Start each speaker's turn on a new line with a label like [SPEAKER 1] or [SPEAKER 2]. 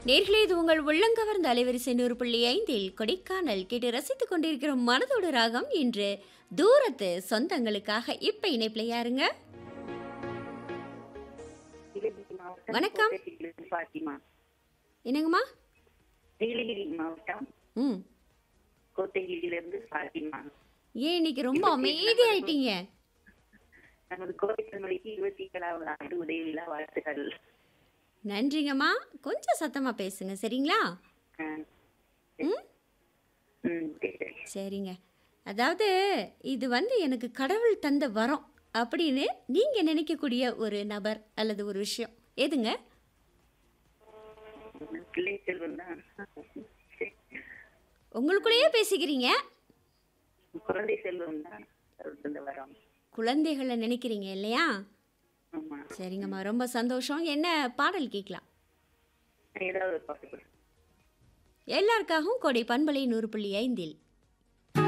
[SPEAKER 1] நேர்களே இது உங்கள் உள்ளங்கவர்ந்த அலைவரிசை நூறு புள்ளி ஐந்தில் கொடைக்கானல் கேட்டு ரசித்துக் கொண்டிருக்கிற மனதோடு ராகம் இன்று தூரத்து சொந்தங்களுக்காக இப்ப இணைப்பில் யாருங்க
[SPEAKER 2] நீலகிரி மாவட்டம்
[SPEAKER 1] வணக்கம்.
[SPEAKER 2] கோத்தகிரியிலிருந்து பாத்திமா
[SPEAKER 1] என்னங்கம்மா
[SPEAKER 2] நீலகிரி மாவட்டம்
[SPEAKER 1] ம்
[SPEAKER 2] கோத்தகிரியிலிருந்து பாத்திமா
[SPEAKER 1] ஏன் இன்னைக்கு ரொம்ப அமைதியாயிட்டீங்க
[SPEAKER 2] நமது கோவை கல்லூரிக்கு இருபத்தி ஏழாவது ஆண்டு உதவி விழா வாழ்த்துக்கள்
[SPEAKER 1] நன்றிங்கம்மா கொஞ்சம் சத்தமா பேசுங்க சரிங்களா
[SPEAKER 2] ஆ.
[SPEAKER 1] ம்
[SPEAKER 2] ம் சரி
[SPEAKER 1] சரிங்க அதாவது இது வந்து எனக்கு கடவுள் தந்த வரம் அப்படின்னு நீங்க நினைக்கக்கூடிய ஒரு நபர் அல்லது ஒரு விஷயம் எதுங்க
[SPEAKER 2] பிள்ளை செல்வம் தான் சரி.
[SPEAKER 1] உங்களுக்குள்ளேயே பேசிக்கிறீங்க
[SPEAKER 2] குழந்தை செல்வம் தான் தந்த வரோம்
[SPEAKER 1] குழந்தைகளை நினைக்கிறீங்க இல்லையா
[SPEAKER 2] ஆமா
[SPEAKER 1] சரிங்கம்மா ரொம்ப சந்தோஷம் என்ன பாடல் கேட்கலாம்
[SPEAKER 2] ஏதாவது ஒரு பாட்டு கொடு.
[SPEAKER 1] எல்லாருக்காகவும் கொடை பண்பலை நூறு புள்ளி ஐந்தில்